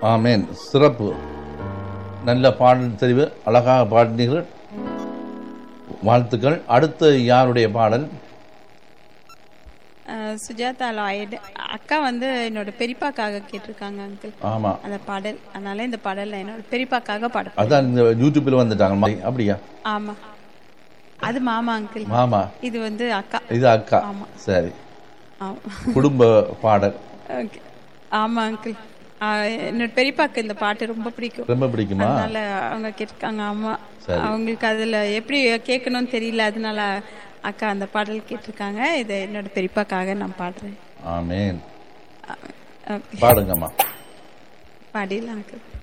ஆமேன் சிறப்பு நல்ல பாடல் தெரிவு அழகாக பாடினீர்கள் வாழ்த்துக்கள் அடுத்து யாருடைய பாடல் அஹ், சுஜாதா லாய்டு அக்கா வந்து என்னோட பெரியப்பாக்காக கேட்டிருக்காங்க அங்கிள் ஆமா அந்த பாடல் அதனால இந்த பாடல் நான் என்னோட பெரியப்பாக்காக பாட அதான் இந்த யூடியூப்ல வந்துட்டாங்க மா- அப்படியா ஆமா அது மாமா அங்கிள் மாமா இது வந்து அக்கா இது அக்கா ஆமா. சரி ஆமா குடும்ப பாடல் ஓகே ஆமா அங்கிள் என்னோட பெரியப்பாக்கு இந்த பாட்டு ரொம்ப பிடிக்கும் ரொம்ப பிடிக்குமா அதனால அவங்க கேட்டிருக்காங்க ஆமா சரி. அவங்களுக்கு அதுல எப்படி கேட்கணும்னு தெரியல அதனால அக்கா அந்த பாடல் கேட்டிருக்காங்க இதை என்னோட பெரியப்பாக்காக நான் பாடுறேன் ஆமேன் ஓகே பாடுங்கம்மா பாடிடலாம் அங்கிள்